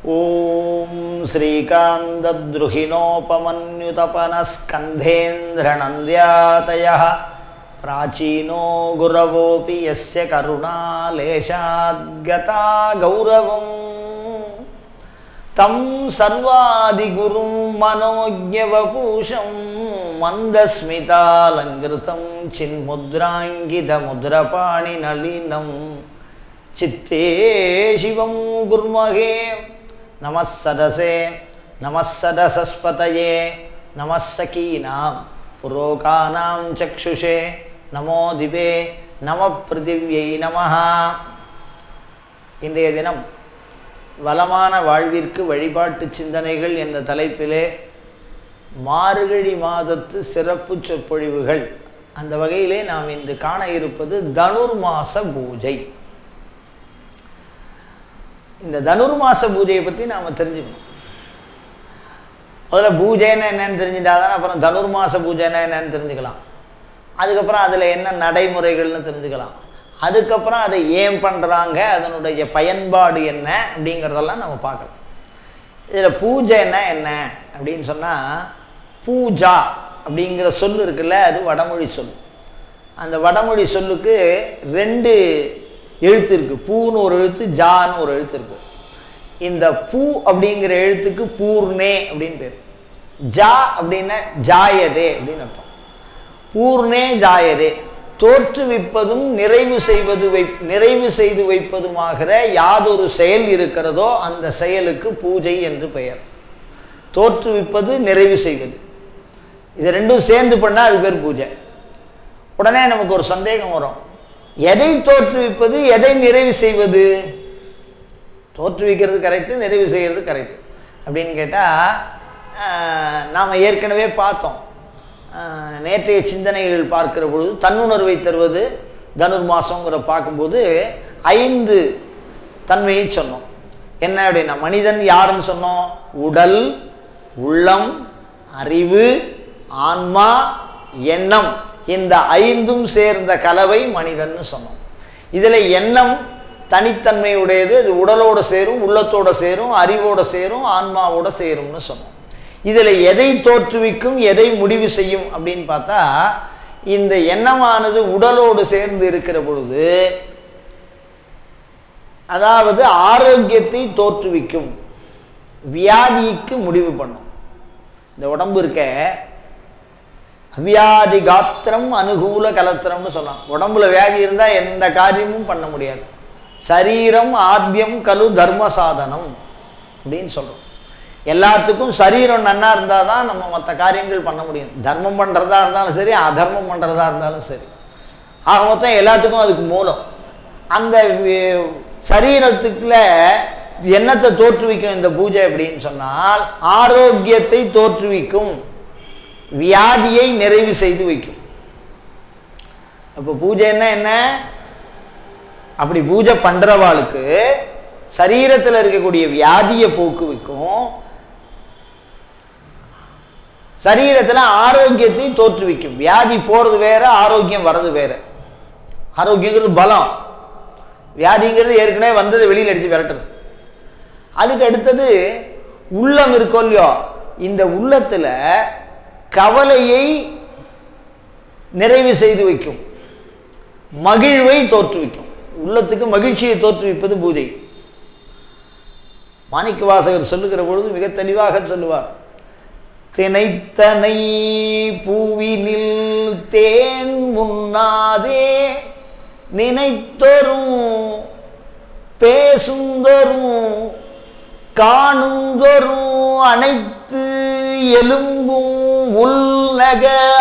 ॐ श्रीकान्तद्रुहिणोपमन्युतपनस्कन्धेन्द्रनन्द्यातयः प्राचीनो गुरवोऽपि यस्य करुणालेशाद्गता गौरवम् तं सर्वादिगुरुं मनोज्ञवपूषं मन्दस्मितालङ्कृतं चिन्मुद्राङ्गितमुद्रपाणिनलिनं चित्ते शिवं गुर्महे नमः सदसे नमः सदसस्पतये नमः सकीनां पुरोकानां चक्षुषे नमो दिवे नमः पृथिव्यै नमः இன்றைய தினம் வளமான வாழ்விற்கு வழிபாட்டு சிந்தனைகள் என்ற தலைப்பிலே மார்கழி மாதத்து சிறப்பு சொற்பொழிவுகள் அந்த வகையிலே நாம் இன்று காண இருப்பது தனுர்மாச பூஜை இந்த தனுர்மாச பூஜையை பற்றி நாம் தெரிஞ்சுக்கணும் முதல்ல பூஜைன்னு என்னன்னு தெரிஞ்சுட்டாதான் அப்புறம் தனுர்மாச பூஜைன்னா என்னன்னு தெரிஞ்சுக்கலாம் அதுக்கப்புறம் அதில் என்ன நடைமுறைகள்னு தெரிஞ்சுக்கலாம் அதுக்கப்புறம் அதை ஏன் பண்ணுறாங்க அதனுடைய பயன்பாடு என்ன அப்படிங்கிறதெல்லாம் நம்ம பார்க்கலாம் இதில் பூஜைன்னா என்ன அப்படின்னு சொன்னால் பூஜா அப்படிங்கிற சொல் இருக்குல்ல அது வடமொழி சொல் அந்த வடமொழி சொல்லுக்கு ரெண்டு எழுத்து இருக்குது பூன்னு ஒரு எழுத்து ஜான்னு ஒரு எழுத்து இருக்குது இந்த பூ அப்படிங்கிற எழுத்துக்கு பூர்ணே அப்படின்னு பேர் ஜா அப்படின்னா ஜாயதே அப்படின்னு அர்த்தம் பூர்ணே ஜாயதே தோற்றுவிப்பதும் நிறைவு செய்வது வை நிறைவு செய்து வைப்பதுமாகிற யாதொரு செயல் இருக்கிறதோ அந்த செயலுக்கு பூஜை என்று பெயர் தோற்றுவிப்பது நிறைவு செய்வது இது ரெண்டும் சேர்ந்து பண்ணால் அது பேர் பூஜை உடனே நமக்கு ஒரு சந்தேகம் வரும் எதை தோற்றுவிப்பது எதை நிறைவு செய்வது தோற்றுவிக்கிறது கரெக்டு நிறைவு செய்கிறது கரெக்டு அப்படின்னு கேட்டால் நாம் ஏற்கனவே பார்த்தோம் நேற்றைய சிந்தனைகள் பார்க்கிற பொழுது தன்னுணர்வை தருவது தனுர்மாசங்கிற பார்க்கும்போது ஐந்து தன்மையை சொன்னோம் என்ன அப்படின்னா மனிதன் யாருன்னு சொன்னோம் உடல் உள்ளம் அறிவு ஆன்மா எண்ணம் இந்த ஐந்தும் சேர்ந்த கலவை மனிதன் சொன்னோம் இதில் எண்ணம் தனித்தன்மையுடையது அது உடலோட சேரும் உள்ளத்தோட சேரும் அறிவோட சேரும் ஆன்மாவோட சேரும்னு சொன்னோம் இதில் எதை தோற்றுவிக்கும் எதை முடிவு செய்யும் அப்படின்னு பார்த்தா இந்த எண்ணமானது உடலோடு சேர்ந்து இருக்கிற பொழுது அதாவது ஆரோக்கியத்தை தோற்றுவிக்கும் வியாதிக்கு முடிவு பண்ணும் இந்த உடம்பு இருக்க அவ்யாதி காத்திரம் அனுகூல கலத்திரம்னு சொல்லலாம் உடம்புல வியாதி இருந்தால் எந்த காரியமும் பண்ண முடியாது சரீரம் ஆத்தியம் கலு தர்ம சாதனம் அப்படின்னு சொல்கிறோம் எல்லாத்துக்கும் சரீரம் நன்னா இருந்தால் தான் நம்ம மற்ற காரியங்கள் பண்ண முடியும் தர்மம் பண்ணுறதா இருந்தாலும் சரி அதர்மம் பண்ணுறதா இருந்தாலும் சரி ஆக மொத்தம் எல்லாத்துக்கும் அதுக்கு மூலம் அந்த சரீரத்துக்குள்ள எண்ணத்தை தோற்றுவிக்கும் இந்த பூஜை அப்படின்னு சொன்னால் ஆரோக்கியத்தை தோற்றுவிக்கும் வியாதியை நிறைவு செய்து வைக்கும் அப்போ பூஜைன்னா என்ன அப்படி பூஜை பண்ணுறவாளுக்கு சரீரத்தில் இருக்கக்கூடிய வியாதியை போக்குவிக்கும் சரீரத்தில் ஆரோக்கியத்தை தோற்றுவிக்கும் வியாதி போகிறது வேற ஆரோக்கியம் வர்றது வேற ஆரோக்கியங்கிறது பலம் வியாதிங்கிறது ஏற்கனவே வந்ததை வெளியில் அடித்து விரட்டுறது அதுக்கு அடுத்தது உள்ளம் இருக்கோ இல்லையோ இந்த உள்ளத்தில் கவலையை நிறைவு செய்து வைக்கும் மகிழ்வை தோற்றுவிக்கும் உள்ளத்துக்கு மகிழ்ச்சியை தோற்றுவிப்பது பூஜை மாணிக்க வாசகர் சொல்லுகிற பொழுது மிக தெளிவாக சொல்லுவார் தினைத்தனை பூவினில் தேன் முன்னாதே நினைத்தொரும் பேசுந்தொரும் காணுந்தொரும் அனைத்து எலும்பும் உள்நக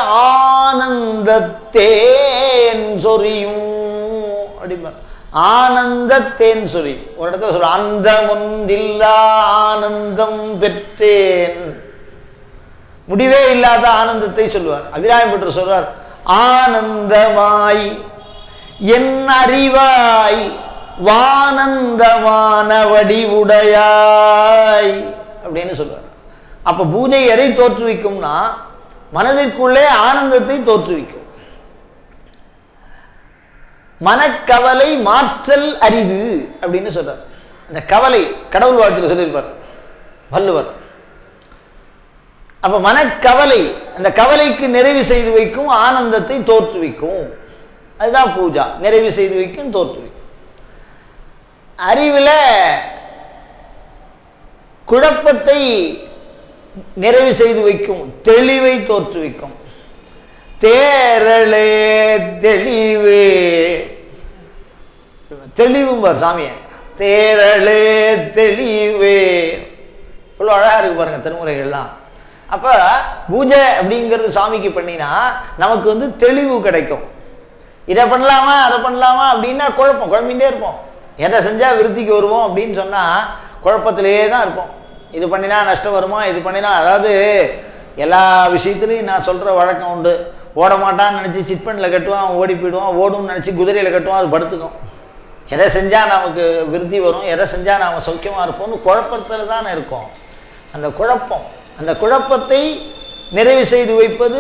ஆனந்தத்தேன் சொரியும் அப்படிம்பார் ஆனந்தத்தேன் சொறி ஒரு இடத்துல சொல்ற அந்த முந்தில்லா ஆனந்தம் பெற்றேன் முடிவே இல்லாத ஆனந்தத்தை சொல்லுவார் அபிராயம் பெற்று சொல்றார் ஆனந்தமாய் என் அறிவாய் வானந்தமான வடிவுடையாய் அப்படின்னு சொல்லுவார் அப்ப பூஜை எதை தோற்றுவிக்கும்னா மனதிற்குள்ளே ஆனந்தத்தை தோற்றுவிக்கும் மனக்கவலை மாற்றல் அரிது அப்படின்னு சொல்றார் அந்த கவலை கடவுள் வாழ்த்துல சொல்லியிருப்பார் வள்ளுவர் அப்ப மனக்கவலை அந்த கவலைக்கு நிறைவு செய்து வைக்கும் ஆனந்தத்தை தோற்றுவிக்கும் அதுதான் பூஜா நிறைவு செய்து வைக்கும் தோற்றுவிக்கும் அறிவில் குழப்பத்தை நிறைவு செய்து வைக்கும் தெளிவை தோற்றுவிக்கும் தேரளே தெளிவே தெளிவும்பார் சாமியை தேரளே தெளிவே இவ்வளோ அழகா இருக்கு பாருங்க திருமுறைகள்லாம் அப்ப பூஜை அப்படிங்கிறது சாமிக்கு பண்ணினா நமக்கு வந்து தெளிவு கிடைக்கும் இதை பண்ணலாமா அதை பண்ணலாமா அப்படின்னா குழப்பம் குழம்பிகிட்டே இருப்போம் எதை செஞ்சா விருத்திக்கு வருவோம் அப்படின்னு சொன்னா குழப்பத்திலேயே தான் இருப்போம் இது பண்ணினா நஷ்டம் வருமா இது பண்ணினா அதாவது எல்லா விஷயத்துலையும் நான் சொல்ற வழக்கம் உண்டு ஓட மாட்டான்னு நினச்சி சிட்பண்டில் கட்டுவான் ஓடி போயிடுவான் ஓடும்னு நினச்சி குதிரையில் கட்டுவான் அது படுத்துக்கும் எதை செஞ்சால் நமக்கு விருத்தி வரும் எதை செஞ்சால் நாம் சௌக்கியமாக இருப்போம்னு குழப்பத்தில் தானே இருக்கோம் அந்த குழப்பம் அந்த குழப்பத்தை நிறைவு செய்து வைப்பது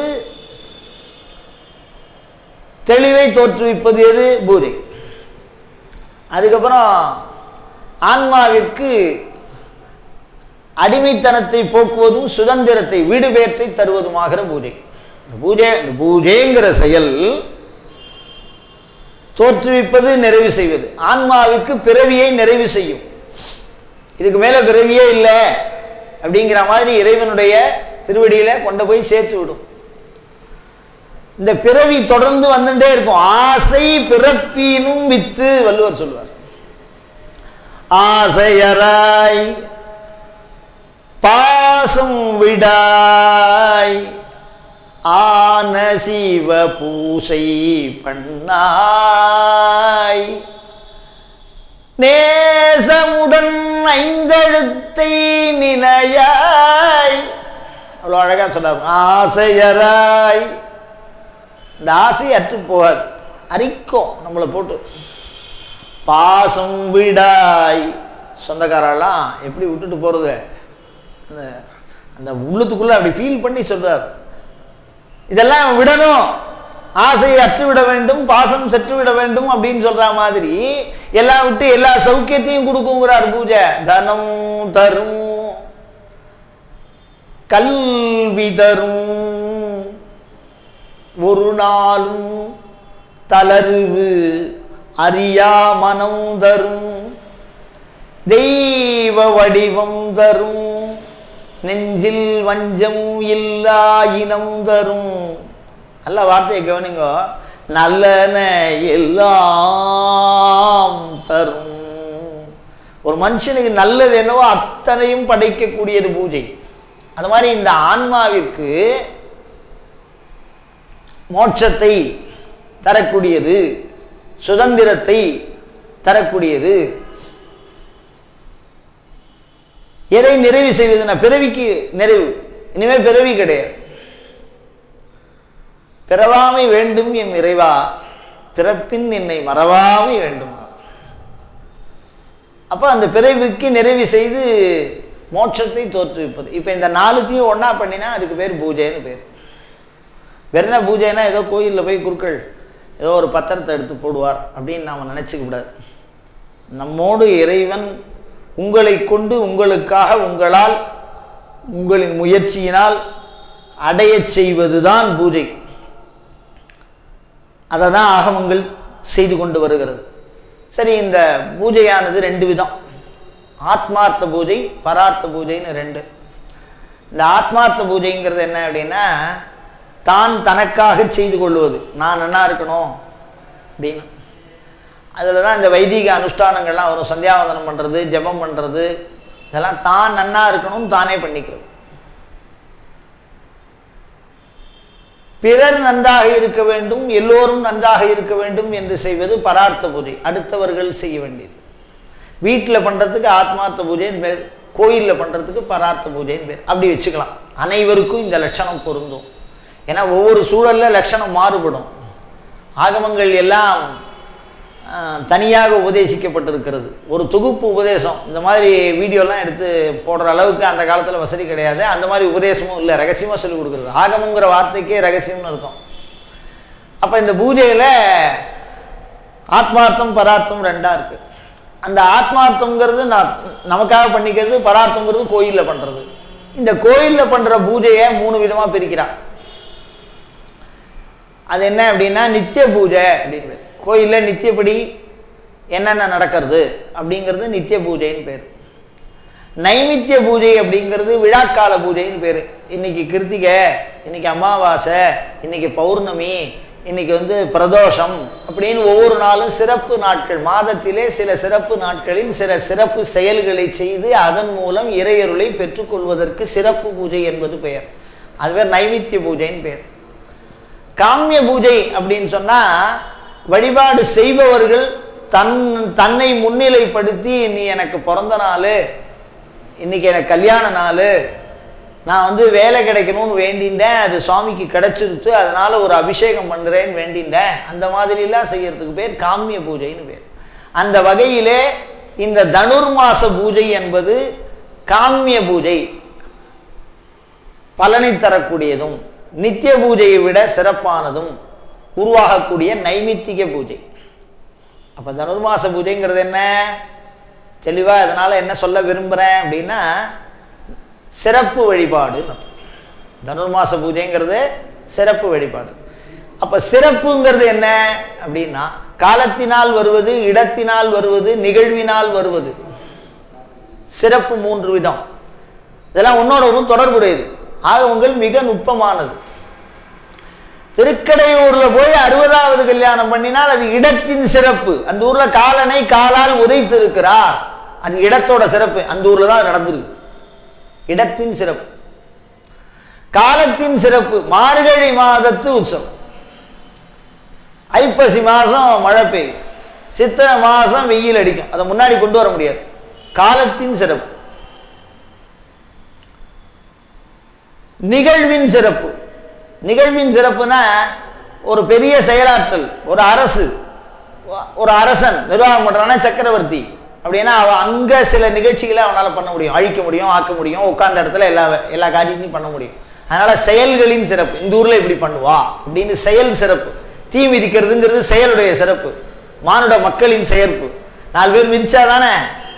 தெளிவை தோற்றுவிப்பது எது பூஜை அதுக்கப்புறம் ஆன்மாவிற்கு அடிமைத்தனத்தை போக்குவதும் சுதந்திரத்தை வீடு பேற்றை தருவதுமாகிற பூஜை இந்த பூஜை இந்த பூஜைங்கிற செயல் தோற்றுவிப்பது நிறைவு செய்வது ஆன்மாவுக்கு பிறவியை நிறைவு செய்யும் இதுக்கு மேல பிறவியே இல்லை அப்படிங்கிற மாதிரி இறைவனுடைய திருவடியில கொண்டு போய் சேர்த்து விடும் இந்த பிறவி தொடர்ந்து வந்துட்டே இருக்கும் ஆசை பிறப்பினும் வித்து வள்ளுவர் சொல்வார் ஆசையராய் பாசம் விடாய் ஆன சிவ பூசை பண்ணாய் நேசமுடன் ஐந்தெழுத்தை நினையாய் அவ்வளோ அழகா சொல்றாரு ஆசையராய் இந்த ஆசை அற்று போகாது அரிக்கும் நம்மளை போட்டு பாசம் விடாய் சொந்தக்காரெல்லாம் எப்படி விட்டுட்டு போறது அந்த அந்த உள்ளத்துக்குள்ள அப்படி ஃபீல் பண்ணி சொல்றார் இதெல்லாம் விடணும் ஆசையை அற்று விட வேண்டும் பாசம் சற்று விட வேண்டும் அப்படின்னு சொல்ற மாதிரி எல்லாம் விட்டு எல்லா சௌக்கியத்தையும் கொடுக்குங்கிறார் பூஜை தனம் தரும் கல்வி தரும் ஒரு நாளும் தளர்வு அறியா மனம் தரும் தெய்வ வடிவம் தரும் நெஞ்சில் வஞ்சம் இல்லா இனம் தரும் நல்ல வார்த்தையை கவனிங்க நல்லன எல்லாம் தரும் ஒரு மனுஷனுக்கு நல்லது என்னவோ அத்தனையும் படைக்கக்கூடியது பூஜை அது மாதிரி இந்த ஆன்மாவிற்கு மோட்சத்தை தரக்கூடியது சுதந்திரத்தை தரக்கூடியது எதை நிறைவு செய்வதுன்னா பிறவிக்கு நிறைவு இனிமே பிறவி கிடையாது பிறவாமை வேண்டும் என் இறைவா பிறப்பின் என்னை மறவாமை வேண்டும் அப்ப அந்த பிறவிக்கு நிறைவு செய்து மோட்சத்தை தோற்றுவிப்பது இப்ப இந்த நாலுத்தையும் ஒண்ணா பண்ணினா அதுக்கு பேர் பூஜைன்னு பேர் வெறும் பூஜைனா ஏதோ கோயிலில் போய் குருக்கள் ஏதோ ஒரு பத்திரத்தை எடுத்து போடுவார் அப்படின்னு நாம் நினச்சிக்க கூடாது நம்மோடு இறைவன் உங்களை கொண்டு உங்களுக்காக உங்களால் உங்களின் முயற்சியினால் அடையச் செய்வதுதான் பூஜை அதை தான் ஆகமங்கள் செய்து கொண்டு வருகிறது சரி இந்த பூஜையானது ரெண்டு விதம் ஆத்மார்த்த பூஜை பரார்த்த பூஜைன்னு ரெண்டு இந்த ஆத்மார்த்த பூஜைங்கிறது என்ன அப்படின்னா தான் தனக்காக செய்து கொள்வது நான் நல்லா இருக்கணும் அப்படின்னு அதில் தான் இந்த வைதிக அனுஷ்டானங்கள்லாம் வரும் சந்தியாவந்தனம் பண்ணுறது ஜெபம் பண்ணுறது இதெல்லாம் தான் நன்னா இருக்கணும் தானே பண்ணிக்கிறது பிறர் நன்றாக இருக்க வேண்டும் எல்லோரும் நன்றாக இருக்க வேண்டும் என்று செய்வது பரார்த்த பூஜை அடுத்தவர்கள் செய்ய வேண்டியது வீட்டில் பண்ணுறதுக்கு ஆத்மார்த்த பூஜைன்னு பேர் கோயிலில் பண்ணுறதுக்கு பரார்த்த பூஜைன்னு பேர் அப்படி வச்சுக்கலாம் அனைவருக்கும் இந்த லட்சணம் பொருந்தும் ஏன்னா ஒவ்வொரு சூழலில் லட்சணம் மாறுபடும் ஆகமங்கள் எல்லாம் தனியாக உபதேசிக்கப்பட்டிருக்கிறது ஒரு தொகுப்பு உபதேசம் இந்த மாதிரி வீடியோலாம் எடுத்து போடுற அளவுக்கு அந்த காலத்தில் வசதி கிடையாது அந்த மாதிரி உபதேசமும் இல்லை ரகசியமாக சொல்லிக் கொடுக்குறது ஆகமங்கிற வார்த்தைக்கே ரகசியம்னு அர்த்தம் அப்போ இந்த பூஜையில் ஆத்மார்த்தம் பரார்த்தம் ரெண்டாக இருக்குது அந்த ஆத்மார்த்தம்ங்கிறது நான் நமக்காக பண்ணிக்கிறது பரார்த்தம்ங்கிறது கோயிலில் பண்ணுறது இந்த கோயிலில் பண்ணுற பூஜையை மூணு விதமாக பிரிக்கிறான் அது என்ன அப்படின்னா நித்திய பூஜை அப்படின்னு கோயிலில் நித்தியப்படி என்னென்ன நடக்கிறது அப்படிங்கிறது நித்திய பூஜைன்னு பேர் நைமித்திய பூஜை அப்படிங்கிறது விழாக்கால பூஜைன்னு பேர் இன்னைக்கு கிருத்திகை இன்னைக்கு அமாவாசை இன்னைக்கு பௌர்ணமி இன்னைக்கு வந்து பிரதோஷம் அப்படின்னு ஒவ்வொரு நாளும் சிறப்பு நாட்கள் மாதத்திலே சில சிறப்பு நாட்களில் சில சிறப்பு செயல்களை செய்து அதன் மூலம் இறையருளை பெற்றுக்கொள்வதற்கு சிறப்பு பூஜை என்பது பெயர் அது பேர் நைமித்திய பூஜைன்னு பேர் காமிய பூஜை அப்படின்னு சொன்னா வழிபாடு செய்பவர்கள் தன் தன்னை முன்னிலைப்படுத்தி நீ எனக்கு பிறந்த நாள் இன்னைக்கு எனக்கு கல்யாண நாள் நான் வந்து வேலை கிடைக்கணும்னு வேண்டின்றேன் அது சுவாமிக்கு கிடைச்சிருச்சு அதனால ஒரு அபிஷேகம் பண்ணுறேன்னு வேண்டின்றேன் அந்த மாதிரிலாம் செய்யறதுக்கு பேர் காமிய பூஜைன்னு பேர் அந்த வகையிலே இந்த தனுர்மாச பூஜை என்பது காமிய பூஜை பலனை தரக்கூடியதும் நித்திய பூஜையை விட சிறப்பானதும் உருவாகக்கூடிய நைமித்திக பூஜை அப்போ தனுர்மாச பூஜைங்கிறது என்ன தெளிவாக இதனால் என்ன சொல்ல விரும்புகிறேன் அப்படின்னா சிறப்பு வழிபாடு தனுர்மாச பூஜைங்கிறது சிறப்பு வழிபாடு அப்போ சிறப்புங்கிறது என்ன அப்படின்னா காலத்தினால் வருவது இடத்தினால் வருவது நிகழ்வினால் வருவது சிறப்பு மூன்று விதம் இதெல்லாம் உன்னோட ஒன்றும் தொடர்புடையது ஆக உங்கள் மிக நுட்பமானது திருக்கடையூர்ல போய் அறுபதாவது கல்யாணம் பண்ணினால் அது இடத்தின் சிறப்பு அந்த ஊர்ல காலனை காலால் உதைத்திருக்கிறார் அது இடத்தோட சிறப்பு அந்த ஊர்ல தான் நடந்திருக்கு இடத்தின் சிறப்பு காலத்தின் சிறப்பு மார்கழி மாதத்து உற்சவம் ஐப்பசி மாசம் மழை பெய்யும் சித்திரை மாசம் வெயில் அடிக்கும் அதை முன்னாடி கொண்டு வர முடியாது காலத்தின் சிறப்பு நிகழ்வின் சிறப்பு நிகழ்வின் சிறப்புனா ஒரு பெரிய செயலாற்றல் ஒரு அரசு ஒரு அரசன் நிர்வாகம் பண்றானா சக்கரவர்த்தி அப்படின்னா அவன் அங்க சில நிகழ்ச்சிகளை அவனால பண்ண முடியும் அழிக்க முடியும் ஆக்க முடியும் உட்கார்ந்த இடத்துல எல்லா எல்லா காரியத்தையும் பண்ண முடியும் அதனால செயல்களின் சிறப்பு இந்த ஊர்ல இப்படி பண்ணுவா அப்படின்னு செயல் சிறப்பு தீ மிதிக்கிறதுங்கிறது செயலுடைய சிறப்பு மானுட மக்களின் செயற்பு நாலு பேர் மிதிச்சாதானே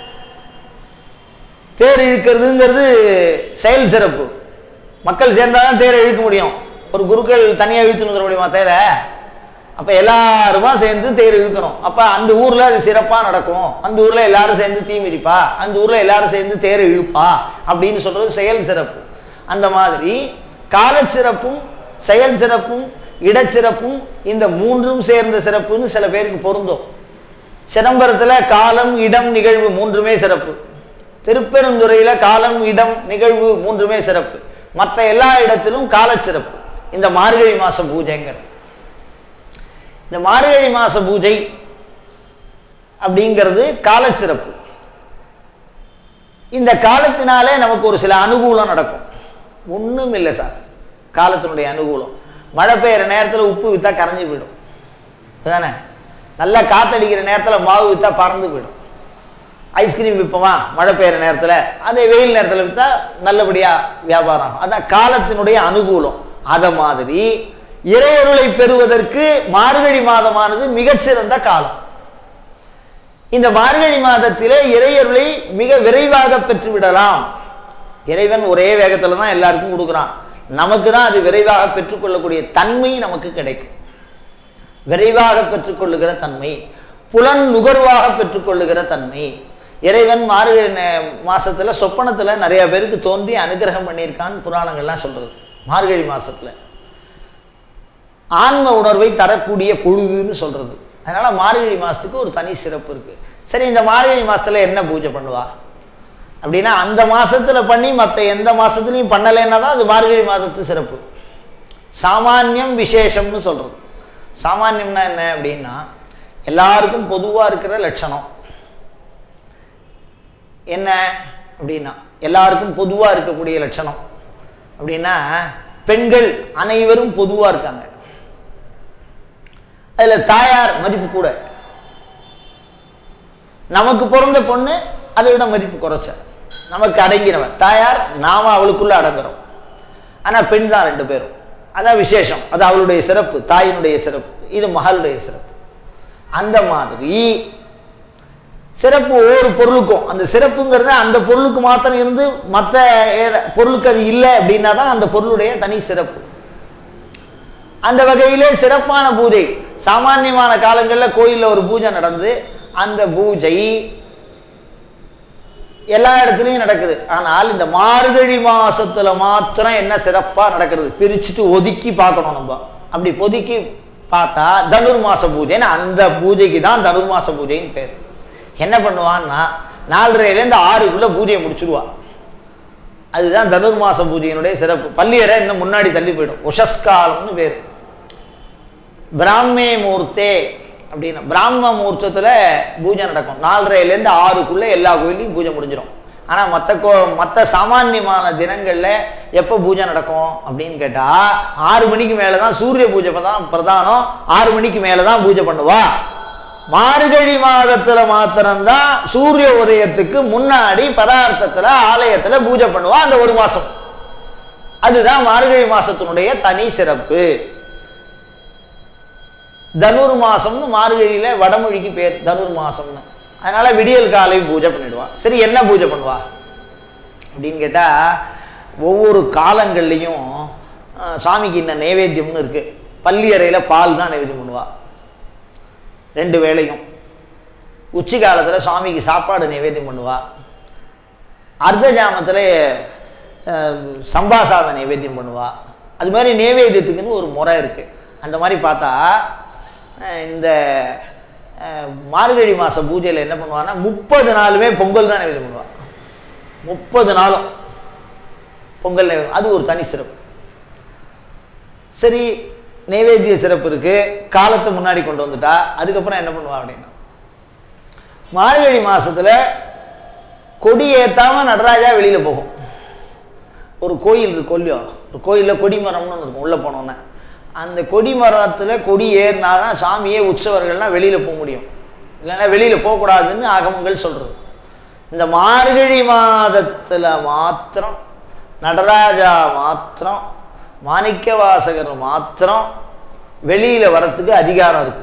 தேர் இழுக்கிறதுங்கிறது செயல் சிறப்பு மக்கள் சேர்ந்தாதான் தேரை இழுக்க முடியும் ஒரு குருக்கள் தனியாக இழுத்துன்னு வந்துட முடியுமா தேரை அப்போ எல்லாருமா சேர்ந்து தேர் இழுக்கணும் அப்போ அந்த ஊரில் அது சிறப்பாக நடக்கும் அந்த ஊரில் எல்லாரும் சேர்ந்து தீ மிதிப்பா அந்த ஊரில் எல்லாரும் சேர்ந்து தேரை இழுப்பா அப்படின்னு சொல்றது செயல் சிறப்பு அந்த மாதிரி காலச்சிறப்பும் செயல் சிறப்பும் இடச்சிறப்பும் இந்த மூன்றும் சேர்ந்த சிறப்புன்னு சில பேருக்கு பொருந்தும் சிதம்பரத்தில் காலம் இடம் நிகழ்வு மூன்றுமே சிறப்பு திருப்பெருந்துறையில காலம் இடம் நிகழ்வு மூன்றுமே சிறப்பு மற்ற எல்லா இடத்திலும் காலச்சிறப்பு இந்த மார்கழி மாச பூஜைங்கிற இந்த மார்கழி மாச பூஜை அப்படிங்கிறது காலச்சிறப்பு இந்த காலத்தினாலே நமக்கு ஒரு சில அனுகூலம் நடக்கும் ஒன்றும் இல்லை சார் காலத்தினுடைய அனுகூலம் மழை பெய்யுற நேரத்தில் உப்பு விற்றா கரைஞ்சி போயிடும் அதுதானே நல்லா காத்தடிக்கிற நேரத்தில் மாவு விற்றா பறந்து போயிடும் ஐஸ்கிரீம் விற்போமா மழை பெய்யுற நேரத்தில் அதே வெயில் நேரத்தில் விற்றா நல்லபடியாக வியாபாரம் ஆகும் அதான் காலத்தினுடைய அனுகூலம் அதை மாதிரி இறையருளை பெறுவதற்கு மார்கழி மாதமானது மிகச்சிறந்த காலம் இந்த மார்கழி மாதத்திலே இறையருளை மிக விரைவாக பெற்று விடலாம் இறைவன் ஒரே வேகத்தில் தான் எல்லாருக்கும் கொடுக்குறான் நமக்கு தான் அது விரைவாக பெற்றுக்கொள்ளக்கூடிய தன்மை நமக்கு கிடைக்கும் விரைவாக பெற்றுக்கொள்ளுகிற தன்மை புலன் நுகர்வாக பெற்றுக்கொள்ளுகிற தன்மை இறைவன் மார்கழி மாசத்துல சொப்பனத்துல நிறைய பேருக்கு தோன்றி அனுகிரகம் பண்ணியிருக்கான்னு புராணங்கள்லாம் சொல்றது மார்கழி மாசத்துல ஆன்ம உணர்வை தரக்கூடிய பொழுதுன்னு சொல்றது அதனால மார்கழி மாசத்துக்கு ஒரு தனி சிறப்பு இருக்கு சரி இந்த மார்கழி மாசத்துல என்ன பூஜை பண்ணுவா அப்படின்னா அந்த மாசத்துல பண்ணி மற்ற எந்த மாசத்துலையும் பண்ணலைன்னா தான் அது மார்கழி மாதத்து சிறப்பு சாமானியம் விசேஷம்னு சொல்றது சாமானியம்னா என்ன அப்படின்னா எல்லாருக்கும் பொதுவாக இருக்கிற லட்சணம் என்ன அப்படின்னா எல்லாருக்கும் பொதுவாக இருக்கக்கூடிய லட்சணம் அப்படின்னா பெண்கள் அனைவரும் பொதுவாக இருக்காங்க அதில் தாயார் மதிப்பு கூட நமக்கு பிறந்த பொண்ணு அதை விட மதிப்பு குறைச்ச நமக்கு அடங்கிறவன் தாயார் நாம அவளுக்குள்ள அடங்குறோம் ஆனால் பெண் தான் ரெண்டு பேரும் அதான் விசேஷம் அது அவளுடைய சிறப்பு தாயினுடைய சிறப்பு இது மகளுடைய சிறப்பு அந்த மாதிரி சிறப்பு ஒவ்வொரு பொருளுக்கும் அந்த சிறப்புங்கிறது அந்த பொருளுக்கு மாத்திரம் இருந்து மற்ற பொருளுக்கு அது இல்லை அப்படின்னா தான் அந்த பொருளுடைய தனி சிறப்பு அந்த வகையிலே சிறப்பான பூஜை சாமானியமான காலங்களில் கோயிலில் ஒரு பூஜை நடந்து அந்த பூஜை எல்லா இடத்துலையும் நடக்குது ஆனால் இந்த மார்கழி மாசத்துல மாத்திரம் என்ன சிறப்பா நடக்கிறது பிரிச்சுட்டு ஒதுக்கி பார்க்கணும் நம்ம அப்படி ஒதுக்கி பார்த்தா தனுர்மாச பூஜைன்னு அந்த பூஜைக்கு தான் தனுர்மாச பூஜைன்னு பேர் என்ன பண்ணுவான்னா நாலரைலேருந்து ஆறுக்குள்ள பூஜையை முடிச்சுடுவா அதுதான் தனுர்மாச பூஜையினுடைய சிறப்பு பள்ளியறை இன்னும் முன்னாடி தள்ளி போயிடும் உஷஸ்காலம்னு பேர் பிராமே மூர்த்தே அப்படின்னு பிராம முகூர்த்தத்தில் பூஜை நடக்கும் நாலரைலேருந்து ஆறுக்குள்ளே எல்லா கோயிலையும் பூஜை முடிஞ்சிடும் ஆனால் மற்ற கோ மற்ற சாமானியமான தினங்களில் எப்போ பூஜை நடக்கும் அப்படின்னு கேட்டால் ஆறு மணிக்கு மேலே தான் சூரிய பூஜை தான் பிரதானம் ஆறு மணிக்கு மேலே தான் பூஜை பண்ணுவா மார்கழி மாதத்துல மாத்திரம்தான் சூரிய உதயத்துக்கு முன்னாடி பதார்த்தத்துல ஆலயத்துல பூஜை பண்ணுவா அந்த ஒரு மாசம் அதுதான் மார்கழி மாசத்தினுடைய தனி சிறப்பு தனுர் மாசம்னு மார்கழியில வடமொழிக்கு பேர் தனுர் மாசம்னு அதனால விடியல் காலை பூஜை பண்ணிடுவா சரி என்ன பூஜை பண்ணுவா அப்படின்னு கேட்டா ஒவ்வொரு காலங்கள்லையும் அஹ், சாமிக்கு இன்ன நைவேத்தியம்னு இருக்கு பள்ளி அறையில பால் தான் நைவேத்தியம் பண்ணுவா ரெண்டு வேளையும் உச்சி காலத்தில் சுவாமிக்கு சாப்பாடு நைவேத்தியம் பண்ணுவா அர்த்த ஜாமத்தில் சம்பாசாத நைவேத்தியம் பண்ணுவா அது மாதிரி நைவேத்தியத்துக்குன்னு ஒரு முறை இருக்கு அந்த மாதிரி பார்த்தா அஹ், இந்த அஹ், மார்கழி மாத பூஜையில் என்ன பண்ணுவான்னா முப்பது நாளுமே பொங்கல் தான் நைவேத்தியம் பண்ணுவா முப்பது நாளும் பொங்கல் நைவேத்தியம் அது ஒரு தனி சிறப்பு சரி நைவேத்திய சிறப்பு இருக்கு காலத்தை முன்னாடி கொண்டு வந்துட்டா அதுக்கப்புறம் என்ன பண்ணுவா அப்படின்னா மார்கழி மாசத்துல கொடி ஏத்தாம நடராஜா வெளியில போகும் ஒரு கோயில் இருக்கு கொல்லியோ ஒரு கோயில்ல கொடிமரம்னு ஒண்ணு இருக்கும் உள்ள போனோன்னே அந்த கொடி மரத்துல கொடி ஏறினாதான் சாமியே உற்சவர்கள்லாம் வெளியில போக முடியும் இல்லைன்னா வெளியில போகக்கூடாதுன்னு ஆகமங்கள் சொல்றது இந்த மார்கழி மாதத்துல மாத்திரம் நடராஜா மாத்திரம் மாணிக்க வாசகர் மாத்திரம் வெளியில வரத்துக்கு அதிகாரம் இருக்கு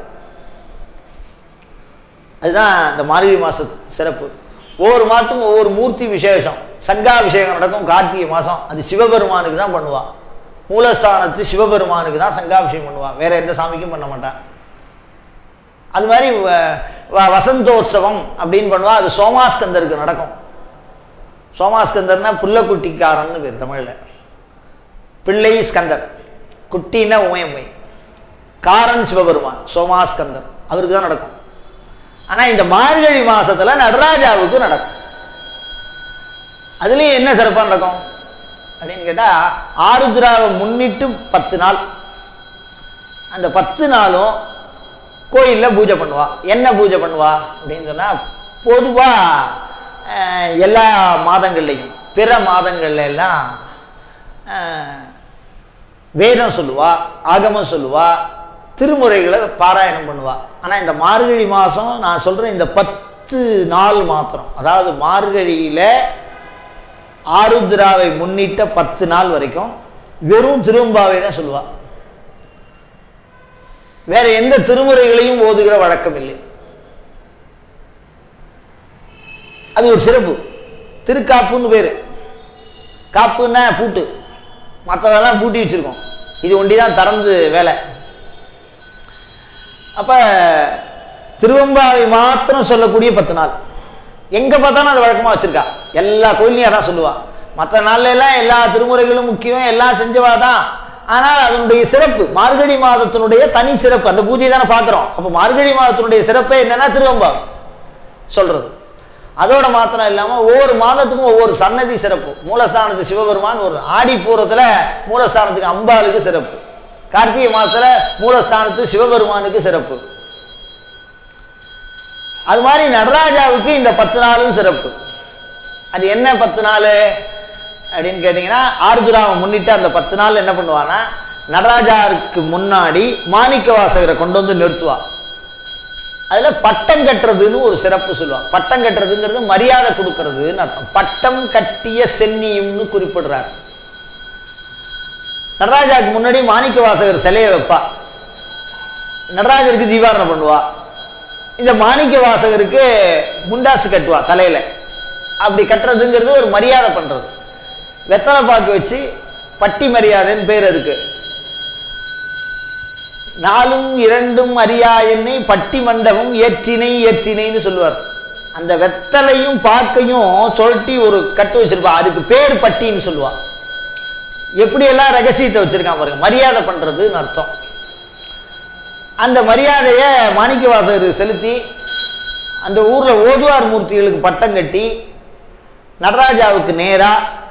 அதுதான் இந்த மார்கழி மாச சிறப்பு ஒவ்வொரு மாதத்துக்கும் ஒவ்வொரு மூர்த்தி விசேஷம் சங்காபிஷேகம் நடக்கும் கார்த்திகை மாசம் அது சிவபெருமானுக்கு தான் பண்ணுவா மூலஸ்தானத்து சிவபெருமானுக்கு தான் சங்காபிஷேகம் பண்ணுவா வேற எந்த சாமிக்கும் பண்ண மாட்டான் அது மாதிரி வ- வ- வசந்தோத்சவம் அப்படின்னு பண்ணுவா அது சோமாஸ்கந்தருக்கு நடக்கும் சோமாஸ்கந்தர்னா புள்ளக்குட்டிக்காரன்னு பேர் தமிழ்ல பிள்ளை ஸ்கந்தர் குட்டின்னா உமையம்மை காரன் சிவபெருமான் சோமாஸ்கந்தர் அவருக்கு தான் நடக்கும் ஆனா இந்த மார்கழி மாசத்துல நடராஜாவுக்கு நடக்கும் அதுலயும் என்ன சிறப்பா நடக்கும் அப்படின்னு கேட்டா ஆருத்ராவை முன்னிட்டு பத்து நாள் அந்த பத்து நாளும் கோயில்ல பூஜை பண்ணுவா என்ன பூஜை பண்ணுவா அப்படின்னு சொன்னா பொதுவா அஹ், எல்லா மாதங்கள்லையும் பிற மாதங்கள்ல எல்லாம் அஹ், வேதம் சொல்லுவா ஆகமம் சொல்லுவா திருமுறைகளை பாராயணம் பண்ணுவா ஆனா இந்த மார்கழி மாசம் நான் சொல்றேன் இந்த பத்து நாள் மாத்திரம் அதாவது மார்கழியில ஆருத்ராவை முன்னிட்ட பத்து நாள் வரைக்கும் வெறும் திரும்பாவை தான் சொல்லுவா வேற எந்த திருமுறைகளையும் ஓதுகிற வழக்கம் இல்லை அது ஒரு சிறப்பு திருக்காப்புன்னு பேரு காப்புன்னா பூட்டு மற்றதெல்லாம் பூட்டி வச்சிருக்கோம் இது ஒண்டி தான் திறந்து வேலை அப்ப திருவம்பாவை மாத்திரம் சொல்லக்கூடிய பத்து நாள் எங்க பார்த்தாலும் அது வழக்கமா வச்சிருக்கா எல்லா கோயிலையும் அதான் சொல்லுவா மற்ற நாள்ல எல்லாம் எல்லா திருமுறைகளும் முக்கியம் எல்லாம் செஞ்சவா தான் ஆனால் அதனுடைய சிறப்பு மார்கழி மாதத்தினுடைய தனி சிறப்பு அந்த பூஜையை தானே பார்க்கிறோம் அப்ப மார்கழி மாதத்தினுடைய சிறப்பே என்னன்னா திருவம்பாவை சொல்றது அதோட மாத்திரம் இல்லாம ஒவ்வொரு மாதத்துக்கும் ஒவ்வொரு சன்னதி சிறப்பு மூலஸ்தானத்து சிவபெருமான் ஒரு ஆடி பூரத்துல மூலஸ்தானத்துக்கு அம்பாளுக்கு சிறப்பு கார்த்திகை மாதத்துல மூலஸ்தானத்து சிவபெருமானுக்கு சிறப்பு அது மாதிரி நடராஜாவுக்கு இந்த பத்து நாளும் சிறப்பு அது என்ன பத்து நாள் அப்படின்னு கேட்டீங்கன்னா ஆர்துராவை முன்னிட்டு அந்த பத்து நாள் என்ன பண்ணுவான்னா நடராஜாவுக்கு முன்னாடி மாணிக்க வாசகரை கொண்டு வந்து நிறுத்துவா அதுல பட்டம் கட்டுறதுன்னு ஒரு சிறப்பு சொல்லுவாங்க பட்டம் கட்டுறதுங்கிறது மரியாதை கொடுக்கறதுன்னு அர்த்தம் பட்டம் கட்டிய சென்னியும்னு குறிப்பிடுறார் நடராஜாவுக்கு முன்னாடி மாணிக்க வாசகர் சிலையை வைப்பா நடராஜருக்கு தீபாரணம் பண்ணுவா இந்த மாணிக்க வாசகருக்கு முண்டாசு கட்டுவா தலையில அப்படி கட்டுறதுங்கிறது ஒரு மரியாதை பண்றது வெத்தலை பாக்கு வச்சு பட்டி மரியாதைன்னு பேர் இருக்கு நாலும் இரண்டும் அறியா என்னை பட்டி மண்டபம் ஏற்றினை ஏற்றினைன்னு சொல்லுவார் அந்த வெத்தலையும் பாக்கையும் சொல்லிட்டு ஒரு கட்டு வச்சிருப்பா அதுக்கு பேர் பட்டின்னு சொல்லுவா எப்படி எல்லாம் ரகசியத்தை வச்சிருக்கான் பாருங்க மரியாதை பண்றதுன்னு அர்த்தம் அந்த மரியாதையை மாணிக்கவாசகர் செலுத்தி அந்த ஊர்ல ஓதுவார் மூர்த்திகளுக்கு பட்டம் கட்டி நடராஜாவுக்கு நேரா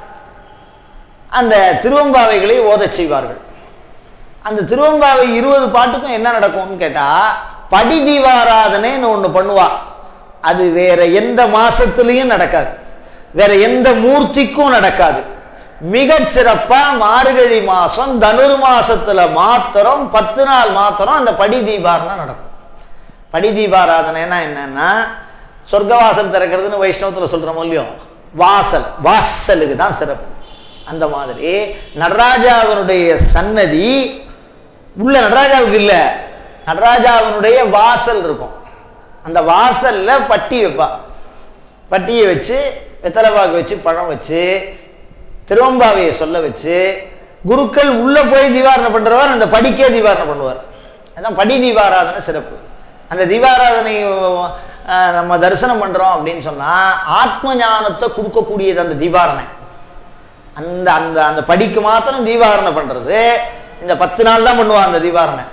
அந்த திருவம்பாவைகளை ஓதச் செய்வார்கள் அந்த திருவம்பாவை இருபது பாட்டுக்கும் என்ன நடக்கும்னு கேட்டா படி தீபாராதனைன்னு ஒண்ணு பண்ணுவா அது வேற எந்த மாசத்துலயும் நடக்காது வேற எந்த மூர்த்திக்கும் நடக்காது மிகச் சிறப்பா மார்கழி மாசம் தனுர் மாசத்துல மாத்திரம் பத்து நாள் மாத்திரம் அந்த படி தீபாரணை நடக்கும் படி தீபாராதனைனா என்னன்னா சொர்க்கவாசல் திறக்கிறதுன்னு வைஷ்ணவத்துல சொல்றோம் இல்லையோ வாசல் வாசலுக்கு தான் சிறப்பு அந்த மாதிரி நடராஜாவினுடைய சன்னதி உள்ள நடராஜாவுக்கு இல்ல நடராஜாவினுடைய வாசல் இருக்கும் அந்த வாசல்ல பட்டி வைப்பா பட்டியை வச்சு வெத்தலைப்பாக்கு வச்சு பழம் வச்சு திருவம்பாவையை சொல்ல வச்சு குருக்கள் உள்ள போய் தீவாரணை பண்றவர் அந்த படிக்கே தீவாரணை பண்ணுவார் அதான் படி தீபாராதனை சிறப்பு அந்த தீபாராதனை அஹ், நம்ம தரிசனம் பண்றோம் அப்படின்னு சொன்னா ஆத்ம ஞானத்தை கொடுக்கக்கூடியது அந்த தீபாரணை அந்த அந்த அந்த படிக்கு மாத்திரம் தீபாரணை பண்றது இந்த பத்து நாள் தான் பண்ணுவா அந்த தீபாரணை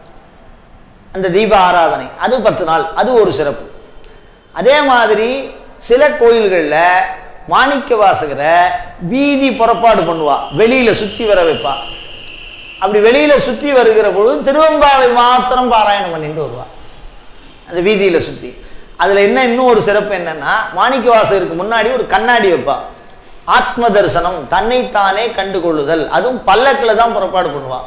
அந்த தீப ஆராதனை அது பத்து நாள் அது ஒரு சிறப்பு அதே மாதிரி சில கோயில்களில் மாணிக்க வாசகரை வீதி புறப்பாடு பண்ணுவா வெளியில சுத்தி வர வைப்பா அப்படி வெளியில சுத்தி வருகிற பொழுது திருவம்பாவை மாத்திரம் பாராயணம் பண்ணிட்டு வருவா அந்த வீதியில சுத்தி அதுல என்ன இன்னும் ஒரு சிறப்பு என்னன்னா மாணிக்க வாசகருக்கு முன்னாடி ஒரு கண்ணாடி வைப்பா ஆத்ம தரிசனம் தன்னைத்தானே கண்டு கொள்ளுதல் அதுவும் பல்லக்கில் தான் புறப்பாடு பண்ணுவா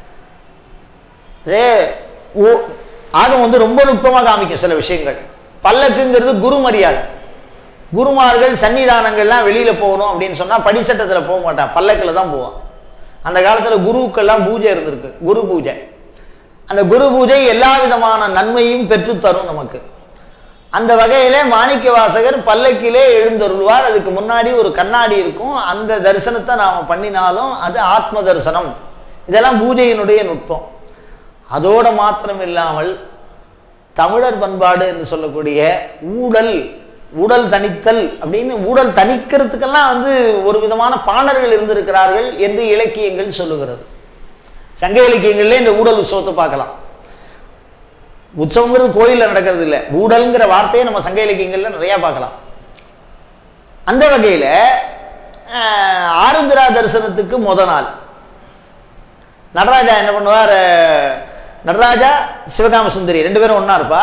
அதே ஓ- ஆகம் வந்து ரொம்ப நுட்பமாக காமிக்கும் சில விஷயங்கள் பல்லக்குங்கிறது குரு மரியாதை குருமார்கள் சன்னிதானங்கள்லாம் வெளியில போகணும் அப்படின்னு சொன்னா படிசட்டத்துல போக மாட்டான் பல்லக்கில் தான் போவான் அந்த காலத்துல குருவுக்கெல்லாம் பூஜை இருந்திருக்கு குரு பூஜை அந்த குரு பூஜை எல்லா விதமான நன்மையும் பெற்றுத் தரும் நமக்கு அந்த வகையில மாணிக்க வாசகர் பல்லக்கிலே எழுந்தருள்வார் அதுக்கு முன்னாடி ஒரு கண்ணாடி இருக்கும் அந்த தரிசனத்தை நாம பண்ணினாலும் அது ஆத்ம தரிசனம் இதெல்லாம் பூஜையினுடைய நுட்பம் அதோட மாத்திரம் இல்லாமல் தமிழர் பண்பாடு என்று சொல்லக்கூடிய ஊடல் ஊடல் தணித்தல் அப்படின்னு ஊடல் தணிக்கிறதுக்கெல்லாம் வந்து ஒரு விதமான பாணர்கள் இருந்திருக்கிறார்கள் என்று இலக்கியங்கள் சொல்லுகிறது சங்க இலக்கியங்கள்ல இந்த ஊடல் உற்சவத்தை பார்க்கலாம் உற்சவங்கிறது கோயில்ல நடக்கிறது இல்லை ஊடல்ங்கிற வார்த்தையை நம்ம சங்க இலக்கியங்கள்ல நிறைய பார்க்கலாம் அந்த வகையில ஆஹ், ஆருத்ரா தரிசனத்துக்கு முத நாள் நடராஜா என்ன பண்ணுவார் அஹ், நடராஜா சிவகாம சுந்தரி ரெண்டு பேரும் ஒண்ணா இருப்பா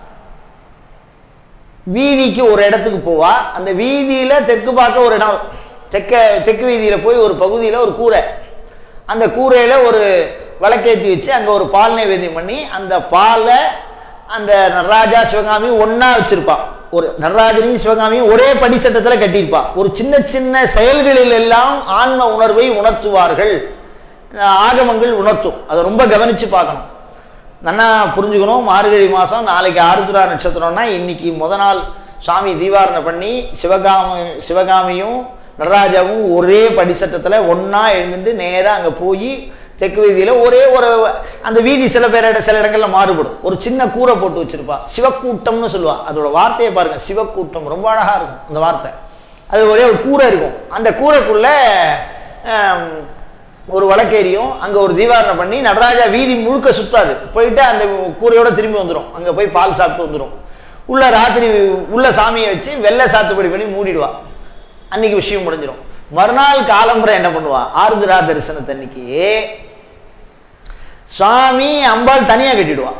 வீதிக்கு ஒரு இடத்துக்கு போவா அந்த வீதியில தெற்கு பார்க்க ஒரு இடம் தெற்க தெற்கு வீதியில போய் ஒரு பகுதியில ஒரு கூரை அந்த கூரையில ஒரு விளக்கேத்தி வச்சு அங்க ஒரு பால் நைவேத்தியம் பண்ணி அந்த பாலை அந்த நடராஜா சிவகாமி ஒண்ணா வச்சிருப்பா ஒரு நடராஜனையும் சிவகாமியும் ஒரே படிசட்டத்துல கட்டியிருப்பா ஒரு சின்ன சின்ன செயல்களில் எல்லாம் ஆன்ம உணர்வை உணர்த்துவார்கள் அஹ் ஆகமங்கள் உணர்த்தும் அதை ரொம்ப கவனிச்சு பார்க்கணும் நல்லா புரிஞ்சுக்கணும் மார்கழி மாதம் நாளைக்கு ஆருத்ரா நட்சத்திரம்னா இன்னைக்கு முத நாள் சாமி தீவாரணை பண்ணி சிவகாமி சிவகாமியும் நடராஜாவும் ஒரே படிசட்டத்தில் ஒன்றா எழுந்துட்டு நேராக அங்கே போய் தெற்கு வீதியில் ஒரே ஒரு அந்த வீதி சில பேர் சில இடங்கள்ல மாறுபடும் ஒரு சின்ன கூரை போட்டு வச்சிருப்பா சிவக்கூட்டம்னு சொல்லுவா அதோட வார்த்தையை பாருங்க சிவக்கூட்டம் ரொம்ப அழகா இருக்கும் அந்த வார்த்தை அது ஒரே ஒரு கூரை இருக்கும் அந்த கூரைக்குள்ள ஆம், ஒரு வழக்கேரியும் அங்க ஒரு தீவாரணை பண்ணி நடராஜா வீதி முழுக்க சுத்தாது போயிட்டு அந்த கூரையோட திரும்பி வந்துடும் அங்க போய் பால் சாப்பிட்டு வந்துடும் உள்ள ராத்திரி உள்ள சாமியை வச்சு வெள்ளை சாத்துப்படி பண்ணி மூடிடுவா அன்னைக்கு விஷயம் முடிஞ்சிடும் மறுநாள் காலம்புரை என்ன பண்ணுவா ஆருத்ரா தரிசனத்தன்னைக்கு சுவாமி அம்பாள் தனியா கட்டிடுவா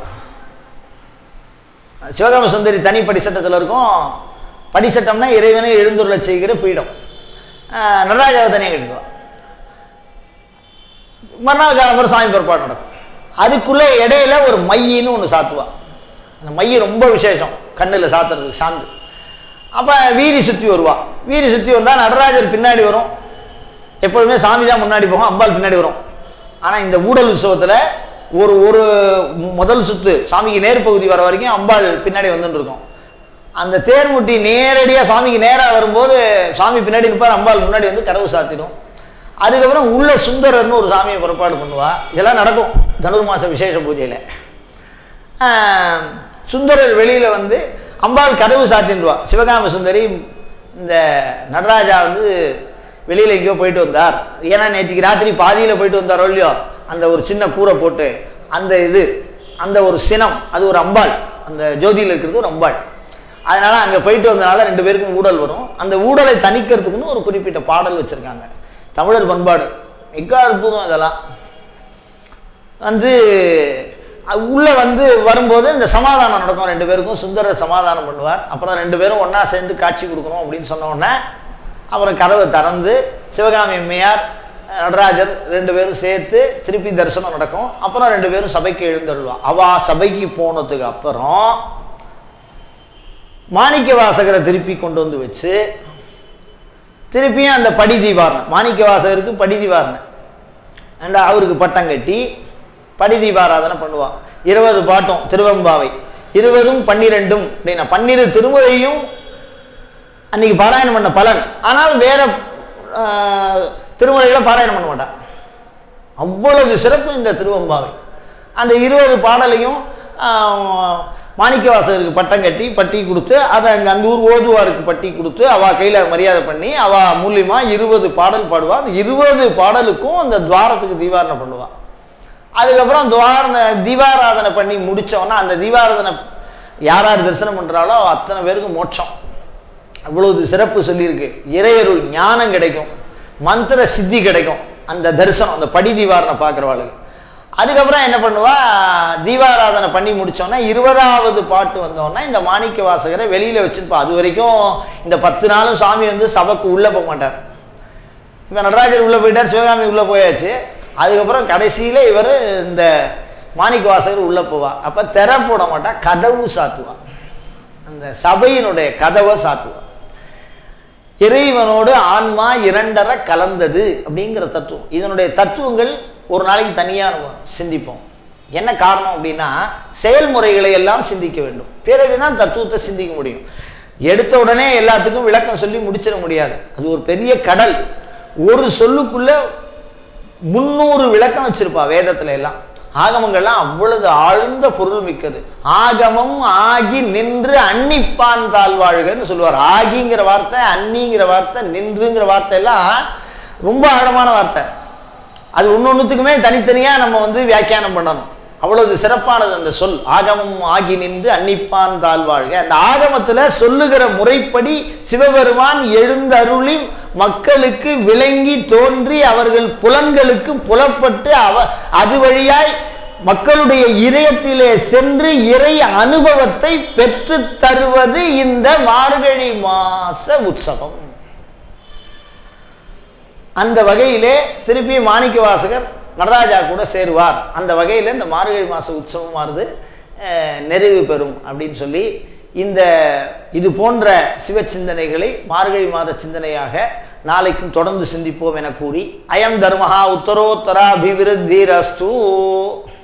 சிவகாம சுந்தரி தனி படிசட்டத்தில் இருக்கும் படிசட்டம்னா இறைவனை எழுந்துருள செய்கிற பீடம் ஆஹ் நடராஜாவை தனியாக கட்டிடுவா மறுநாள் காலம்புற சாமி புறப்பாடு நடக்கும் அதுக்குள்ள இடையில ஒரு மையின்னு ஒன்று சாத்துவா அந்த மைய ரொம்ப விசேஷம் கண்ணில் சாத்துறதுக்கு சாந்து அப்போ வீதி சுற்றி வருவா வீதி சுற்றி வந்தால் நடராஜர் பின்னாடி வரும் எப்பொழுதுமே சாமி தான் முன்னாடி போகும் அம்பாள் பின்னாடி வரும் ஆனால் இந்த ஊடல் உற்சவத்தில் ஒரு ஒரு மு- முதல் சுத்து சாமிக்கு நேர் பகுதி வர வரைக்கும் அம்பாள் பின்னாடி வந்துட்டு இருக்கும் அந்த தேர்முட்டி நேரடியாக சாமிக்கு நேராக வரும்போது சாமி பின்னாடி நிற்பார் அம்பாள் முன்னாடி வந்து கதவு சாத்திடும் அதுக்கப்புறம் உள்ள சுந்தரர்னு ஒரு சாமியை புறப்பாடு பண்ணுவா இதெல்லாம் நடக்கும் தனுர்மாச விசேஷ பூஜையில் ஆஹ், சுந்தரர் வெளியில் வந்து அம்பாள் கதவு சாத்தின்றுவா சிவகாம சுந்தரி இந்த நடராஜா வந்து வெளியில் எங்கேயோ போயிட்டு வந்தார் ஏன்னா நேற்றுக்கு ராத்திரி பாதியில் போயிட்டு வந்தாரோ இல்லையோ அந்த ஒரு சின்ன கூரை போட்டு அந்த இது அந்த ஒரு சினம் அது ஒரு அம்பாள் அந்த ஜோதியில் இருக்கிறது ஒரு அம்பாள் அதனால அங்கே போயிட்டு வந்தனால ரெண்டு பேருக்கும் ஊடல் வரும் அந்த ஊடலை தணிக்கிறதுக்குன்னு ஒரு குறிப்பிட்ட பாடல் வச்சுருக்காங்க தமிழர் பண்பாடு மிக அற்புதம் இதெல்லாம் வந்து அ- உள்ள வந்து வரும்போது இந்த சமாதானம் நடக்கும் ரெண்டு பேருக்கும் சுந்தரர் சமாதானம் பண்ணுவார் அப்புறம் ரெண்டு பேரும் ஒண்ணா சேர்ந்து காட்சி கொடுக்கணும் அப்படின்னு சொன்ன உடனே அப்புறம் கதவை திறந்து சிவகாமி அம்மையார் அஹ், நடராஜர் ரெண்டு பேரும் சேர்த்து திருப்பி தரிசனம் நடக்கும் அப்புறம் ரெண்டு பேரும் சபைக்கு எழுந்தருள்வா அவா சபைக்கு போனதுக்கு அப்புறம் மாணிக்க வாசகரை திருப்பி கொண்டு வந்து வச்சு திருப்பியும் அந்த படி தீபாரணை மாணிக்க வாசகருக்கு படி தீபாரணை அண்ட் அவருக்கு பட்டம் கட்டி படி தீபாராதனை பண்ணுவா இருபது பாட்டும் திருவம்பாவை இருபதும் பன்னிரெண்டும் அப்படின்னா பன்னிரு திருமுறையும் அன்னைக்கு பாராயணம் பண்ண பலன் ஆனால் வேற ஆஹ், திருமுறைகளை பாராயணம் பண்ண மாட்டான் அவ்வளவு சிறப்பு இந்த திருவம்பாவை அந்த இருபது பாடலையும் ஆஹ், மாணிக்கவாசகருக்கு பட்டம் கட்டி பட்டி கொடுத்து அதை அங்கே அந்த ஊர் ஓதுவாருக்கு பட்டி கொடுத்து அவ கையில் மரியாதை பண்ணி அவ மூலியமா இருபது பாடல் பாடுவா அந்த இருபது பாடலுக்கும் அந்த துவாரத்துக்கு தீவாரணை பண்ணுவா அதுக்கப்புறம் துவாரண தீபாராதனை பண்ணி முடிச்சோன்னா அந்த தீபாராதனை யார் யார் தரிசனம் பண்றாளோ அத்தனை பேருக்கு மோட்சம் அவ்வளவு சிறப்பு சொல்லியிருக்கு இறையருள் ஞானம் கிடைக்கும் மந்திர சித்தி கிடைக்கும் அந்த தரிசனம் அந்த படி தீவாரணை பார்க்குறவாளுக்கு அதுக்கப்புறம் என்ன பண்ணுவா தீபாராதனை பண்ணி முடிச்சோன்னா இருபதாவது பாட்டு வந்தோன்னா இந்த மாணிக்க வாசகரை வெளியில வச்சிருப்பா அது வரைக்கும் இந்த பத்து நாளும் சாமி வந்து சபைக்கு உள்ள போக மாட்டார் இப்போ நடராஜர் உள்ள போயிட்டார் சிவகாமி உள்ள போயாச்சு அதுக்கப்புறம் கடைசியில இவர் இந்த மாணிக்க வாசகர் உள்ள போவா அப்ப திரை போட மாட்டா கதவு சாத்துவா அந்த சபையினுடைய கதவை சாத்துவா இறைவனோடு ஆன்மா இரண்டரை கலந்தது அப்படிங்கிற தத்துவம் இதனுடைய தத்துவங்கள் ஒரு நாளைக்கு தனியாக நம்ம சிந்திப்போம் என்ன காரணம் அப்படின்னா செயல்முறைகளை எல்லாம் சிந்திக்க வேண்டும் பிறகுதான் தத்துவத்தை சிந்திக்க முடியும் எடுத்த உடனே எல்லாத்துக்கும் விளக்கம் சொல்லி முடிச்சிட முடியாது அது ஒரு பெரிய கடல் ஒரு சொல்லுக்குள்ள முன்னூறு விளக்கம் வச்சிருப்பா வேதத்துல எல்லாம் ஆகமங்கள்லாம் அவ்வளவு ஆழ்ந்த பொருள் மிக்கது ஆகமம் ஆகி நின்று அன்னிப்பான் தாழ்வாழ்கன்னு சொல்லுவார் ஆகிங்கிற வார்த்தை அன்னிங்கிற வார்த்தை நின்றுங்கிற வார்த்தை எல்லாம் ரொம்ப ஆழமான வார்த்தை அது ஒன்னொன்னுத்துக்குமே தனித்தனியா நம்ம வந்து வியாக்கியானம் பண்ணணும் அவ்வளவு சிறப்பானது அந்த சொல் ஆகமம் ஆகி நின்று அன்னிப்பான் தாழ்வாழ்க அந்த ஆகமத்துல சொல்லுகிற முறைப்படி சிவபெருமான் எழுந்தருளி மக்களுக்கு விளங்கி தோன்றி அவர்கள் புலன்களுக்கு புலப்பட்டு அவ அது வழியாய் மக்களுடைய இதயத்திலே சென்று இறை அனுபவத்தை பெற்று தருவது இந்த மார்கழி மாச உற்சவம் அந்த வகையிலே திருப்பி மாணிக்க வாசகர் நடராஜா கூட சேருவார் அந்த வகையில் இந்த மார்கழி மாத உற்சவமானது அஹ், நிறைவு பெறும் அப்படின்னு சொல்லி இந்த இது போன்ற சிவ சிந்தனைகளை மார்கழி மாத சிந்தனையாக நாளைக்கும் தொடர்ந்து சிந்திப்போம் என கூறி அயம் தர்மஹா உத்தரோத்தராபிவிருத்தி ரஸ்து